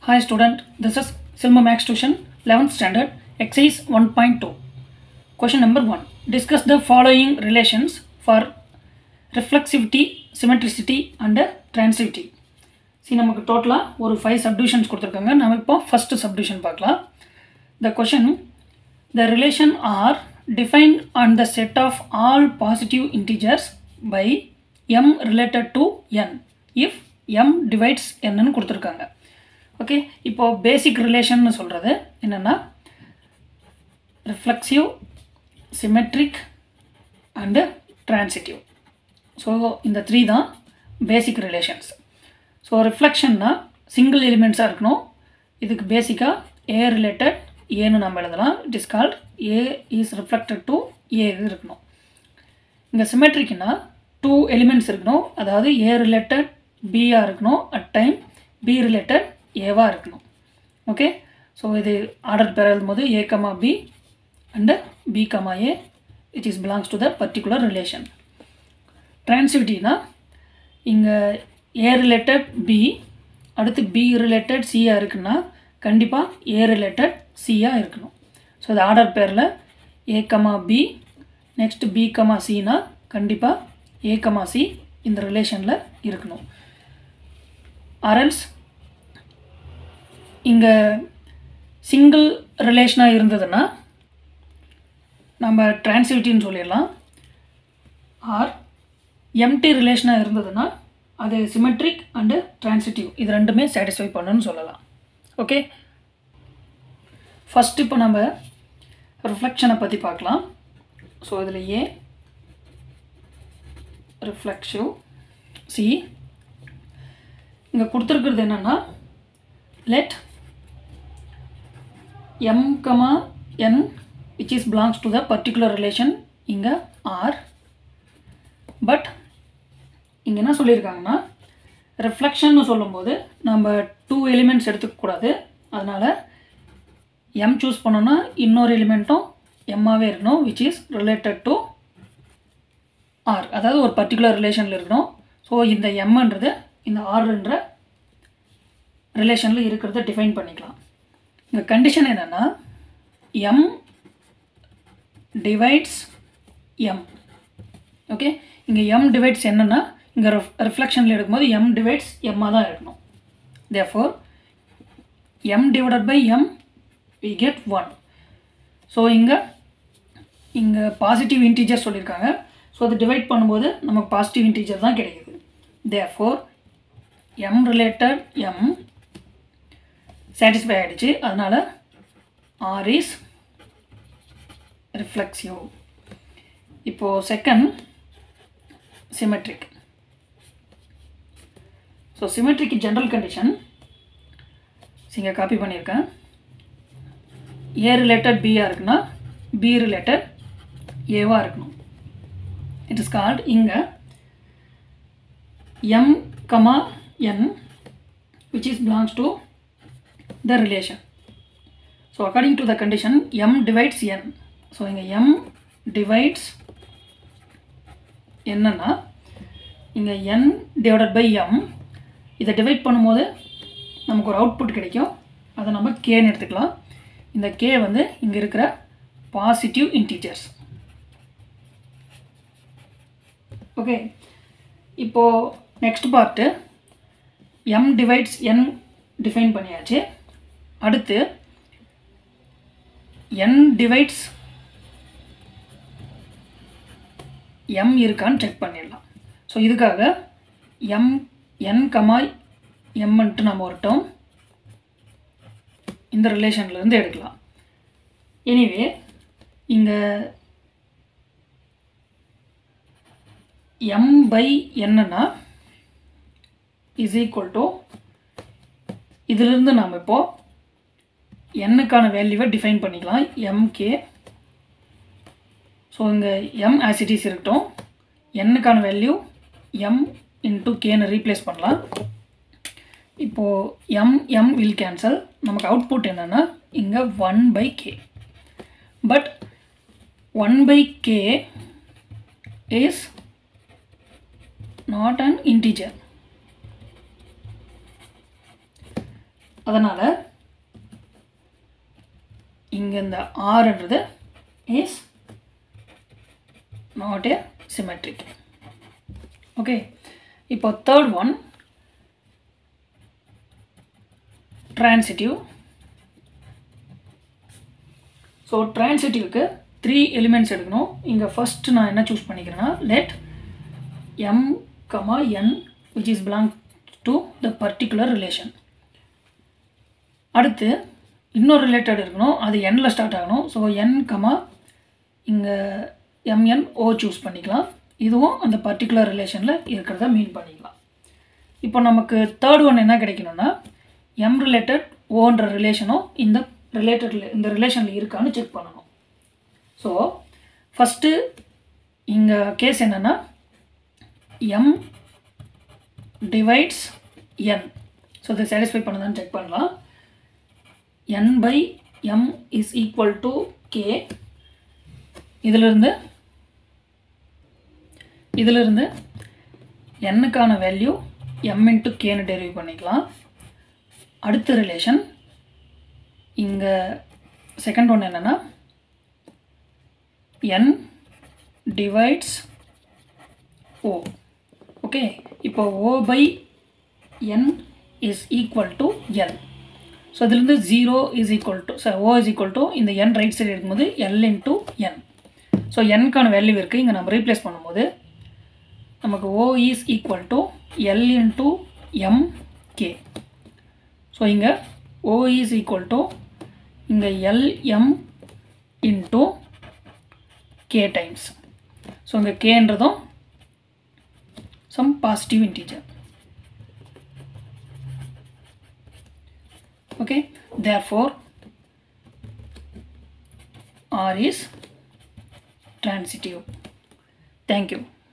Hi student, this is Silma Max Tuition 11th standard exercise 1.2. Question number 1. Discuss the following relations for reflexivity, symmetricity and transitivity. See நமக்கு டோட்டலாக ஒரு five subdivisions கொடுத்துருக்காங்க நம்ம இப்போ first subdivision பார்க்கலாம் the question the relation are defined on the set of all positive integers by m related to n if m divides n ன்னு கொடுத்துருக்காங்க okay இப்போ பேசிக் ரிலேஷன்னு சொல்கிறது என்னென்னா reflexive symmetric and transitive so இந்த த்ரீ தான் basic relations so ரிஃப்ளெக்ஷன்னா single எலிமெண்ட்ஸாக இருக்கணும் இதுக்கு பேசிக்காக ஏ ரிலேட்டட் ஏன்னு நம்ம எழுதலாம் it is called A is reflected to A இது இருக்கணும் இங்கே சிமெட்ரிக்னா டூ எலிமெண்ட்ஸ் இருக்கணும் அதாவது ஏ ரிலேட்டட் பியாக இருக்கணும் அட் டைம் பி ரிலேட்டட் ஏவாக இருக்கணும் ஓகே ஸோ இது ஆர்டர் பேர் எழுதும்போது A comma B and B comma A it is belongs to the particular relation ட்ரான்சிவிட்டினா இங்கே ஏ ரிலேட்டட் பி அடுத்து பி ரிலேட்டட் சியாக இருக்குன்னா கண்டிப்பாக ஏ ரிலேட்டட் சியாக இருக்கணும் ஸோ இது ஆர்டர் பேரில் A comma B next B comma சினா கண்டிப்பாக ஏ கமா சி இந்த ரிலேஷனில் இருக்கணும் அரல்ஸ் இங்கே சிங்கிள் ரிலேஷனாக இருந்ததுன்னா நம்ம ட்ரான்சிவிட்டின்னு சொல்லிடலாம் ஆர் எம்டி ரிலேஷனாக இருந்ததுன்னா அது சிமெட்ரிக் அண்டு ட்ரான்சிட்டிவ் இது ரெண்டுமே சாட்டிஸ்ஃபை பண்ணுன்னு சொல்லலாம் ஓகே ஃபஸ்ட் இப்போ நம்ம ரிஃப்ளெக்ஷனை பற்றி பார்க்கலாம் ஸோ இதில் ஏ ரிஃப்ளெக்ஷிவ் சி இங்கே கொடுத்துருக்கிறது என்னென்னா let M comma N which is belongs to the particular relation இங்கே ஆர் பட் இங்கே என்ன சொல்லியிருக்காங்கன்னா ரிஃப்ளெக்ஷன் சொல்லும்போது நம்ம டூ எலிமெண்ட்ஸ் எடுத்துக்கக்கூடாது அதனால் எம் சூஸ் பண்ணோன்னா இன்னொரு எலிமெண்ட்டும் எம்மாவே இருக்கணும் which is related to R அதாவது ஒரு பர்டிகுலர் ரிலேஷனில் இருக்கணும் ஸோ இந்த எம்ன்றது இந்த ஆர்ன்ற ரிலேஷனில் இருக்கிறத டிஃபைன் பண்ணிக்கலாம் இந்த கண்டிஷன் என்னென்னா எம் டிவைட்ஸ் எம் ஓகே இங்கே எம் டிவைட்ஸ் என்னென்னா இங்கே ரிஃப்ளெக்ஷனில் எடுக்கும்போது எம் டிவைட்ஸ் எம்மாக தான் இருக்கணும் therefore M divided by M we get one so இங்கே இங்கே பாசிட்டிவ் இன்டீஜர் சொல்லியிருக்காங்க ஸோ அது டிவைட் பண்ணும்போது நமக்கு பாசிட்டிவ் இன்டீஜர் தான் கிடைக்குது therefore M related M satisfy ஆகிடுச்சு அதனால் ஆர் இஸ் ரிஃப்ளெக்சிவ் இப்போது second symmetric so symmetric general condition இங்கே காப்பி பண்ணியிருக்கேன் ஏ ரிலேட்டட் பியாக இருக்குன்னா பி ரிலேட்டட் ஏவாக இருக்கணும் இட் இஸ் கால்ட் இங்கே M comma N which is belongs to the relation so according to the condition M divides N so இங்கே M divides என்னன்னா இங்கே என் டிவைடட் பை எம் இதை divide பண்ணும்போது நமக்கு ஒரு அவுட்புட் கிடைக்கும் அதை நம்ம கேன்னு எடுத்துக்கலாம் இந்த கே வந்து இங்கே இருக்கிற பாசிட்டிவ் இன்டீஜர்ஸ் ஓகே இப்போது next part M divides N define பண்ணியாச்சு அடுத்து என் டிவைட்ஸ் எம் இருக்கான்னு செக் பண்ணிடலாம் ஸோ இதுக்காக எம் என் கமா எம்ன்ட்டு நம்ம ஒரு டேர்ம் இந்த ரிலேஷன்லேருந்து எடுக்கலாம் எனிவே இங்கே எம் பை என்னன்னா இஸ் ஈக்குவல் டு இதிலிருந்து நாம் இப்போது என்னுக்கான வேல்யூவை டிஃபைன் பண்ணிக்கலாம் எம்கே ஸோ இங்கே எம் ஆசிட்டிஸ் இருக்கட்டும் என்னுக்கான வேல்யூ எம் இன்ட்டு கேன்னு ரீப்ளேஸ் பண்ணலாம் இப்போது எம் எம் வில் கேன்சல் நமக்கு அவுட்புட் என்னென்னா இங்கே one by K but one by K is not an integer அதனால் இங்கே இந்த ஆறுன்றது is not a symmetric okay இப்போ தேர்ட் ஒன் transitive ஸோ ட்ரான்சிட்டிவ்க்கு த்ரீ எலிமெண்ட்ஸ் எடுக்கணும் இங்கே ஃபஸ்ட் நான் என்ன சூஸ் பண்ணிக்கிறேன்னா let M comma N which is belong to the particular relation அடுத்து இன்னொரு ரிலேட்டட் இருக்கணும் அது எண்ணில் ஸ்டார்ட் ஆகணும் ஸோ என் கமா இங்கே எம்என் ஓ சூஸ் பண்ணிக்கலாம் இதுவும் அந்த பர்டிகுலர் ரிலேஷனில் இருக்கிறத மீன் பண்ணிக்கலாம் இப்போ நமக்கு தேர்ட் ஒன் என்ன கிடைக்கணும்னா எம் ரிலேட்டட் ஓன்ற ரிலேஷனும் இந்த ரிலேட்டட் இந்த ரிலேஷனில் இருக்கான்னு செக் பண்ணணும் ஸோ ஃபஸ்ட்டு இங்கே கேஸ் என்னென்னா எம் டிவைட்ஸ் என் ஸோ இதை சாட்டிஸ்ஃபை பண்ணுதான்னு செக் பண்ணலாம் N by M is equal to K இதிலிருந்து இதிலிருந்து எண்ணுக்கான வேல்யூ எம் இன்ட்டு கேன்னு டெரிவ் பண்ணிக்கலாம் அடுத்த ரிலேஷன் இங்கே செகண்ட் ஒன்று என்னென்னா என் டிவைட்ஸ் ஓ ஓகே இப்போ O by N is equal to L so இதுலேருந்து zero is equal to sir O is equal to இந்த என் ரைட் சைடு இருக்கும்போது எல் இன்ட்டு என் ஸோ என்க்கான வேல்யூ இருக்குது இங்கே நம்ம ரீப்ளேஸ் பண்ணும்போது நமக்கு O is equal to L into M K so இங்கே ஓ இஸ் ஈக்குவல் டு இங்கே L M into K times so இங்கே கேன்றதும் some positive integer okay therefore r is transitive thank you